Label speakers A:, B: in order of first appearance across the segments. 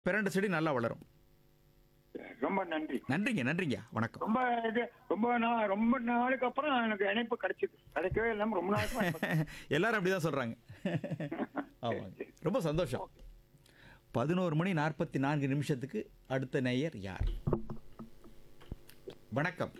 A: பிரண்டை செடி நல்லா வளரும்
B: ரொம்ப நன்றி
A: நன்றிங்க நன்றிங்க வணக்கம்
B: ரொம்ப இது ரொம்ப நாள் ரொம்ப நாளுக்கு அப்புறம் எனக்கு இணைப்பு கிடைச்சது கிடைக்கவே இல்லாம ரொம்ப நாளுக்கு அப்புறம்
A: எல்லாரும் அப்படிதான் சொல்றாங்க ஆமாங்க ரொம்ப சந்தோஷம் பதினோரு மணி நாற்பத்தி நான்கு நிமிஷத்துக்கு அடுத்த நேயர் யார் வணக்கம்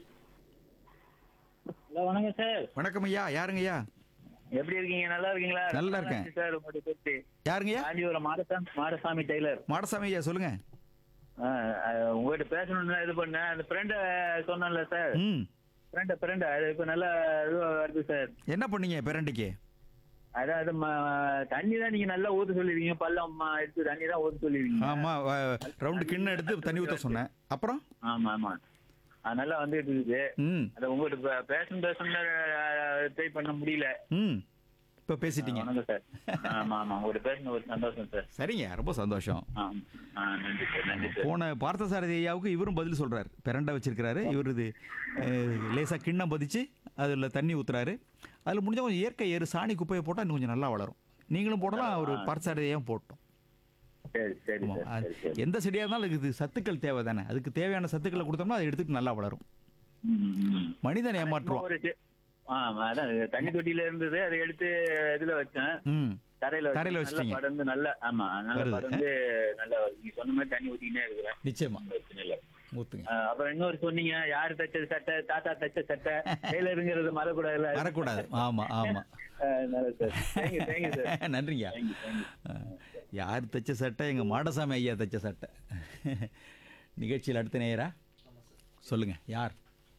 C: ஹலோ வணக்கம் சார்
A: வணக்கம் ஐயா யாருங்க ஐயா
C: எப்படி இருக்கீங்க நல்லா இருக்கீங்களா
A: நல்லா இருக்கேன்.
C: நன்றி சார் உங்களுடைய பேச்சு
A: யாருங்க ஐயா
C: காஞ்சிபுரம் மாடசாமி மாடசாமி டெய்லர்
A: மாடசாமி ஐயா சொல்லுங்க
C: ஆ, ஆ, உங்ககிட்ட பேசணும்னு தான் இது பண்ணேன் அந்த ஃப்ரெண்டை சொன்னேன்ல சார்
A: ம்
C: ஃப்ரெண்டை ஃப்ரெண்டை அது இப்போ நல்லா இதுவா வருது சார்
A: என்ன பண்ணீங்க பிரண்டைக்கு
C: அதாவது ம- தண்ணி தான் நீங்க நல்லா ஊத்த சொல்லிருக்கீங்க பள்ளம் ம, எடுத்து தண்ணி தான் ஊத்த சொல்லிருக்கீங்க
A: ஆமா ரவுண்டு கிண்ணம் எடுத்து தண்ணி ஊத்த சொன்னேன் அப்புறம்
C: ஆமா ஆமா அது நல்லா வந்துட்டு இருக்குது
A: ம்
C: அதை உங்ககிட்ட பே- பேசணும் பேசணும் ட்ரை பண்ண முடியல
A: ம் இப்போ பேசிட்டீங்க
C: வணக்கம் சார் ஆமா ஆமா உங்ககிட்ட பேசணும் ஒரு சந்தோஷம் சார்
A: சரிங்க ரொம்ப சந்தோஷம்
C: ஆ ஆ, நன்றி சார் நன்றி சார்
A: போன பார்த்தசாரதி ஐயாவுக்கு இவரும் பதில் சொல்றாரு பிரண்டை வச்சிருக்கிறாரு இவர் இது அஹ், லேசா கிண்ணம் பதிச்சு அதில் தண்ணி ஊத்துறாரு அதில் முடிஞ்ச கொஞ்சம் இயற்கை ஏறு சாணி குப்பையை போட்டால் இன்னும் கொஞ்சம் நல்லா வளரும் நீங்களும் போடலாம் ஒரு பார்த்தசாரதி ஐயாவும் போட்டோம்
C: சரி சரி
A: ஆமா.
C: சார்
A: அது
C: சரி சரி
A: எந்த செடியாக இருந்தாலும் அதுக்கு இது சத்துக்கள் தேவை தானே அதுக்கு தேவையான சத்துக்களை கொடுத்தோம்னா அதை எடுத்துட்டு நல்லா வளரும்
C: ம், ம்.
A: மனிதன் ஏமாற்றுவான்
C: ஒரு சி- ஆ, அதான் இது தண்ணி தொட்டியில இருந்தது அதை எடுத்து இதுல வச்சேன்
A: ம்
C: தரையில வச்சேன்.
A: தரையில
C: நல்லா
A: வச்சிட்டீங்க.
C: படர்ந்து நல்லா ஆமா நல்லா
A: வருது.
C: படர்ந்து நல்லா நீங்க சொன்ன மாதிரி தண்ணி ஊத்திக்கிட்டே இருக்கிறேன்
A: நிச்சயமா
C: பிரச்சனை இல்ல
A: ஊத்துங்க
C: ஆ, அப்புறம் இன்னொரு சொன்னீங்க யாரு தச்சது சட்டை தாத்தா தச்ச சட்டை டெய்லருங்கிறது மறக்கூடாதுல்ல
A: வரக்கூடாது ஆமா ஆமா
C: ஆ, நல்லது சார் தேங்க்யூ தேங்க்யூ சார்
A: நன்றிங்க
C: தேங்க்யூ தேங்க்யூ
A: அஹ், யார் தைச்ச சட்டை எங்க மாடசாமி ஐயா தைச்ச சட்டை நிகழ்ச்சியில் அடுத்த நேயரா சொல்லுங்க யார்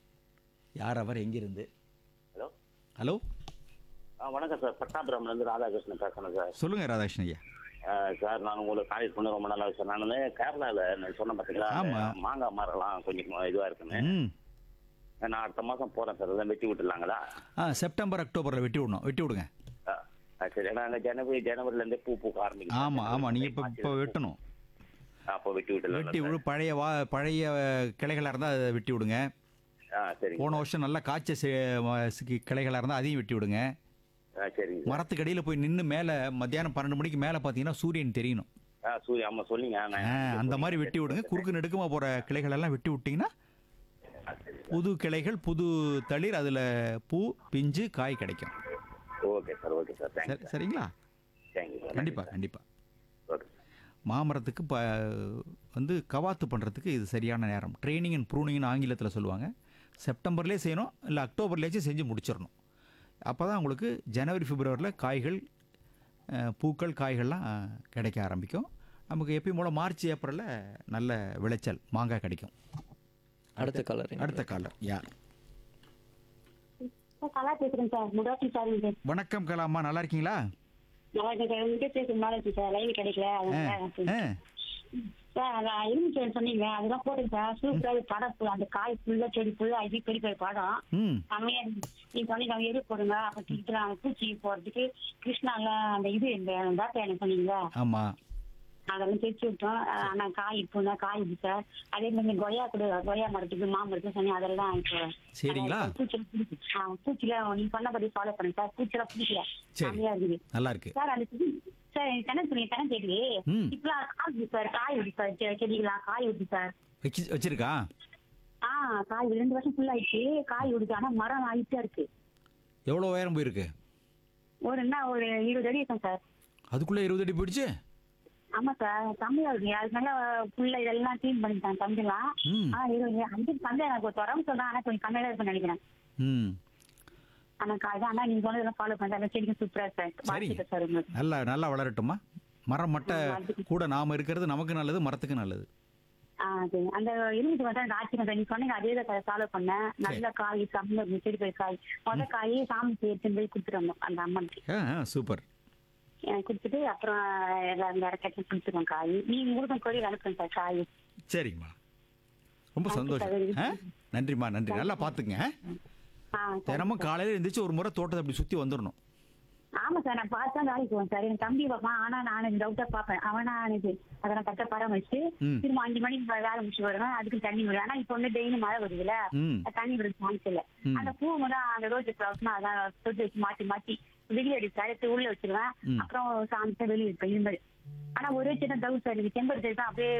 A: யார் அவர் எங்கிருந்து
D: ஹலோ
A: ஹலோ
D: ஆ வணக்கம் சார் பட்டாபுரம்லேருந்து ராதாகிருஷ்ணன் பேசுகிறேன் சார்
A: சொல்லுங்க ராதாகிருஷ்ணன் ஐயா
D: ஆ, சார் நான் உங்களுக்கு காலேஜ் பண்ண ரொம்ப நல்லா சார் நான் வந்து கேரளாவில் நான் சொன்னேன் பார்த்தீங்களா
A: ஆமா.
D: அந்த மாங்காய் மரம்லாம் கொஞ்சம் இதுவாக இருக்குன்னு
A: ம்
D: நான் அடுத்த மாதம் போகிறேன் சார் அதான் வெட்டி விட்டுலாங்களா
A: ஆ செப்டம்பர் அக்டோபரில் வெட்டி விடணும் வெட்டி விடுங்க
D: ஆ, ஆ, சரி ஏன்னா அந்த ஜனவரி ஜனவரிலேருந்தே பூ பூக்க ஆரம்பிக்கும்
A: ஆமா ஆமா நீங்க இப்போ இப்போ வெட்டணும்
D: அப்போ வெட்டி விட்டுலாம்
A: வெட்டி விடு பழைய வா பழைய கிளைகளாக இருந்தால் அதை வெட்டி விடுங்க
D: ஆ சரிங்க
A: போன வருஷம் நல்லா காய்ச்ச செ- ம- சி- கிளைகளாக இருந்தால் அதையும் வெட்டி விடுங்க
D: ஆ சரிங்க சார்.
A: மரத்துக்கு அடியில் போய் நின்று மேலே மத்தியானம் பன்னெண்டு மணிக்கு மேலே பார்த்தீங்கன்னா சூரியன் தெரியணும்
D: ஆ சூரிய ஆமாம் சொன்னீங்க நான்
A: ஆ, அந்த மாதிரி வெட்டி விடுங்க குறுக்கு நெடுக்குமா போகிற கிளைகள் எல்லாம் வெட்டி விட்டிங்கன்னா புது கிளைகள் புது தளிர் அதில் பூ பிஞ்சு காய் கிடைக்கும்
D: okay sir okay sir thank you
A: சரி சரிங்களா
D: தேங்க்யூ சார்
A: கண்டிப்பாக கண்டிப்பாக
D: ஓகே சார்
A: மாமரத்துக்கு ப வந்து கவாத்து பண்ணுறதுக்கு இது சரியான நேரம் ட்ரைனிங் அண்ட் ப்ரூனிங்னு ஆங்கிலத்தில் சொல்லுவாங்க செப்டம்பர்லேயே செய்யணும் இல்லை அக்டோபர்லேயாச்சும் செஞ்சு முடிச்சிடணும் அப்போ தான் உங்களுக்கு ஜனவரி பிப்ரவரியில் காய்கள் அஹ், பூக்கள் காய்கள்லாம் அஹ், கிடைக்க ஆரம்பிக்கும் நமக்கு எப்பயும் போல் மார்ச் ஏப்ரலில் நல்ல விளைச்சல் மாங்காய் கிடைக்கும்
E: அடுத்த கலர்
A: அடுத்த காலர் யார்
F: சார் கலா பேசுறேன் சார் முடாசி சார் இது
A: வணக்கம் கலாமா நல்லா இருக்கீங்களா
F: நல்லா இருக்கேன் சார் உங்ககிட்ட பேசுற மாதிரி இருக்கு சார் லைவ் கிடைக்கல
A: ஆ,
F: அதனால
A: ஆ.
F: சார் அதான் எலுமிச்சை சொன்னீங்க அதெல்லாம் போட்டுங்க சார் சூப்பரா இது படம் full- அந்த காய் ஃபுல்லா செடி ஃபுல்லா இது பெரிய பெரிய படம்
A: ம்
F: செம்மையா இருக்கு. நீங்க சொன்னீங்க அவங்க எரு போடுங்க அப்ப கிட்ட பூச்சி போறதுக்கு கிருஷ்ணால அந்த இது இந்த டாக்டர் எனக்கு சொன்னீங்களா
A: ஆமாம்
F: அதெல்லாம் தெரிச்சு விட்டோம் அஹ் ஆனா காய் இப்போ காய் இது சார் அதே மாதிரி கொய்யா கூட கொய்யா மரத்துக்கு மாமரத்துக்கு சொன்னீங்க அதெல்லாம் இப்போ
A: சரிங்களா?
F: அஹ் பூச்சில பிடிக்கும். ஆ, பூச்சில நீங்க சொன்னபடி ஃபாலோ பண்ணுங்க சார் பூச்சில பிடிக்கல
A: சரி.
F: செம்மையா இருக்குது
A: நல்லா இருக்கு
F: சார் அந்த செடி சார் எனக்கு தென்னை சொன்னீங்க தென்னை செடி
A: ம்.
F: இப்பெல்லாம் காய் சார் காய் விடுது சார் செ- செடிகளாம் காய் விடுது சார்
A: வச்சு வச்சிருக்கா
F: ஆ காய் ரெண்டு வருஷம் ஃபுல் ஆயிடுச்சு காய் விடுது ஆனா மரம் ஆயிட்டே இருக்கு
A: எவ்வளோ உயரம் போயிருக்கு
F: ஒரு என்ன ஒரு இருபது அடி இருக்கும் சார்
A: அதுக்குள்ளே இருபது அடி போயிடுச்சு
F: ஆமா சார் கம்மியா இருக்கு அதுக்கு நல்லா ஃபுல்லா இதெல்லாம் க்ளீன் பண்ணிட்டாங்க தம்பிலாம்
A: ம்.
F: ஆ இருபது அஞ்சு தம்பி எனக்கு ஒரு தொடர்பு சொல்றேன் ஆனா கொஞ்சம் கம்மியா தான் இருக்கும்னு நினைக்கிறேன்
A: ம்
F: ஆனா காய் தான் ஆனா நீங்க சொன்னதெல்லாம் ஃபாலோ பண்றேன் அந்த செடிக்கு சூப்பரா சார்
A: சரிங்க
F: வாழ்த்துக்கள் சார் உங்களுக்கு
A: நல்லா நல்லா வளரட்டுமா மரம் மட்டை
F: வாழ்த்துக்கள்.
A: கூட நாம இருக்கிறது நமக்கு நல்லது மரத்துக்கு நல்லது
F: ஆ சரி அந்த எலுமிச்சு வந்து அந்த ஆட்சி நீங்க சொன்னீங்க அதே தான் ஃபாலோ பண்ணேன் நல்ல காய் செம்ம இருந்துச்சு, செடி பெரிய காய் முத காய் சாமிக்கு எடுத்துட்டு போய் கொடுத்துருவோம் அந்த அம்மனுக்கு
A: ஆ ஆ, சூப்பர்
F: அஹ் கொடுத்துட்டு அப்புறம் எல்லாரும் வேற கட்டி கொடுத்துருவோம் காய் நீங்க உங்களுக்கு கொரியர் அனுப்புங்க சார் காய்
A: சரிங்கம்மா ரொம்ப
F: தேங்க்யூ
A: சந்தோஷம்
F: சார்.
A: ஆ நன்றிம்மா நன்றி நல்லா பார்த்துங்க
F: ஆ
A: தினமும் காலையில் எழுந்திரிச்சு ஒரு முறை தோட்டத்தை அப்படி சுற்றி வந்துடணும்
F: ஆமா சார் நான் பார்த்தா வேலைக்கு போவேன் சார் என் தம்பி பார்ப்பான் ஆனா நான் எனக்கு டவுட்டா பார்ப்பேன் அவனா எனக்கு அதை நான் கட்ட பராமரிச்சு
A: ம்.
F: திரும்ப அஞ்சு மணிக்கு வே- வேலை முடிச்சு வருவேன் அதுக்கு தண்ணி விடுவேன் ஆனா இப்ப வந்து டெய்லி மழை வருதுல
A: ம்.
F: தண்ணி விடுறது சான்ஸ் இல்ல
A: ம்.
F: அந்த பூ தான் அந்த ரோஜ் ஃபிளவர்ஸ்னா அதான் தொட்டு வச்சு மாத்தி மாத்தி வெளியே அடிச்சு எடுத்து உள்ள வச்சிருவேன்
A: ம்.
F: அப்புறம் சாமிச்சா வெளியே இருப்பேன் இரும்பல் ஆனா ஒரே சின்ன டவுட் சார் இது செம்பருத்தி தான் அப்படியே